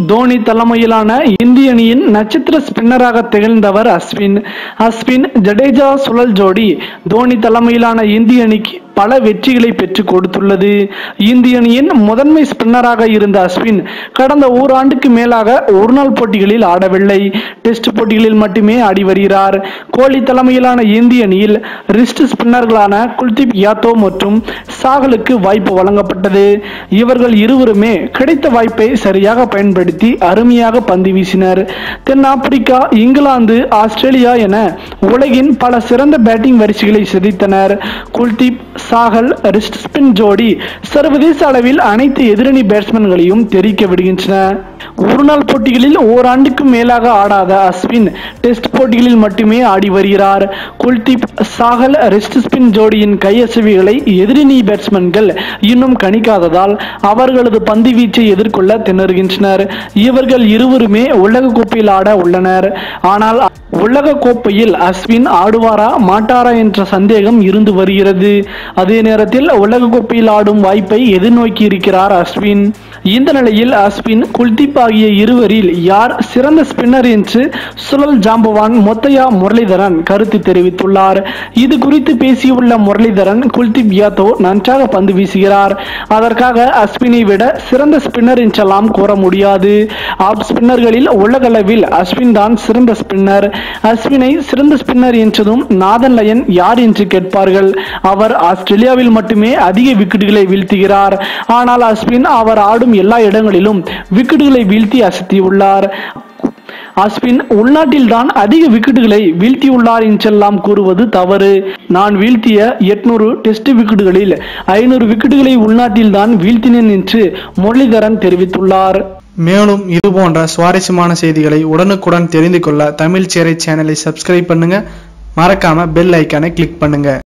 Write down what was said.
தோனி தலைமையிலான இந்திய அணியின் நட்சத்திர ஸ்பின்னராக திகழ்ந்தவர் அஸ்வின் அஸ்வின் ஜடேஜா சுழல் ஜோடி தோனி தலைமையிலான இந்திய அணிக்கு பல வெற்றிகளை பெற்றுக் கொடுத்துள்ளது இந்திய அணியின் முதன்மை ஸ்பின்னராக இருந்த அஸ்வின் கடந்த ஓராண்டுக்கு மேலாக ஒருநாள் போட்டிகளில் ஆடவில்லை டெஸ்ட் போட்டிகளில் மட்டுமே ஆடி வருகிறார் கோலி தலைமையிலான இந்திய அணியில் ரிஸ்ட் ஸ்பின்னர்களான குல்தீப் யாதவ் மற்றும் சாகலுக்கு வாய்ப்பு வழங்கப்பட்டது இவர்கள் இருவருமே கிடைத்த வாய்ப்பை சரியாக பயன்படுத்தி அருமையாக பந்து வீசினர் தென்னாப்பிரிக்கா இங்கிலாந்து ஆஸ்திரேலியா என உலகின் பல சிறந்த பேட்டிங் வரிசைகளை சிதைத்தனர் குல்தீப் சாகல் ரிஸ்ட் ஸ்பின் ஜோடி சர்வதேச அளவில் அனைத்து எதிரணி பேட்ஸ்மேன்களையும் தெரிக்க விடுகின்றன ஒருநாள் போட்டிகளில் ஓராண்டுக்கும் மேலாக ஆடாத அஸ்வின் டெஸ்ட் போட்டிகளில் மட்டுமே ஆடி வருகிறார் குல்தீப் சாகல் ரிஸ்ட் ஸ்பின் ஜோடியின் கையசைவுகளை எதிரணி பேட்ஸ்மேன்கள் இன்னும் கணிக்காததால் அவர்களது பந்து வீச்சை எதிர்கொள்ள திணறுகின்றனர் இவர்கள் இருவருமே உலக கோப்பையில் ஆட உள்ளனர் ஆனால் உலக கோப்பையில் அஸ்வின் ஆடுவாரா மாட்டாரா என்ற சந்தேகம் இருந்து வருகிறது அதே நேரத்தில் உலக கோப்பையில் ஆடும் வாய்ப்பை எதிர்நோக்கி இருக்கிறார் அஸ்வின் இந்த நிலையில் அஸ்வின் குல்தீப் ஆகிய இருவரில் யார் சிறந்த ஸ்பின்னர் என்று சுழல் ஜாம்பவான் மொத்தையா முரளிதரன் கருத்து தெரிவித்துள்ளார் இது குறித்து பேசியுள்ள முரளிதரன் குல்தீப் யாதவ் நன்றாக பந்து வீசுகிறார் அதற்காக அஸ்வினை விட சிறந்த ஸ்பின்னர் என்றெல்லாம் கூற முடியாது ஆப் ஸ்பின்னர்களில் உலகளவில் அஸ்வின் தான் சிறந்த ஸ்பின்னர் அஸ்வினை சிறந்த ஸ்பின்னர் என்றதும் நாதன் லயன் யார் என்று கேட்பார்கள் அவர் ஆஸ்திரேலியாவில் மட்டுமே அதிக விக்கெட்டுகளை வீழ்த்துகிறார் ஆனால் அஸ்வின் அவர் ஆடும் எல்லா இடங்களிலும் விக்கெட்டுகளை வீழ்த்தி அசத்தியுள்ளார் அஸ்வின் உள்நாட்டில் தான் அதிக விக்கெட்டுகளை வீழ்த்தியுள்ளார் என்றெல்லாம் கூறுவது தவறு நான் வீழ்த்திய எட்நூறு டெஸ்ட் விக்கெட்டுகளில் ஐநூறு விக்கெட்டுகளை உள்நாட்டில் தான் வீழ்த்தினேன் என்று முரளிதரன் தெரிவித்துள்ளார் மேலும் இது போன்ற சுவாரஸ்யமான செய்திகளை உடனுக்குடன் தெரிந்து கொள்ள தமிழ் சேரை சேனலை சப்ஸ்கிரைப் பண்ணுங்க மறக்காம பெல் ஐக்கானை கிளிக் பண்ணுங்க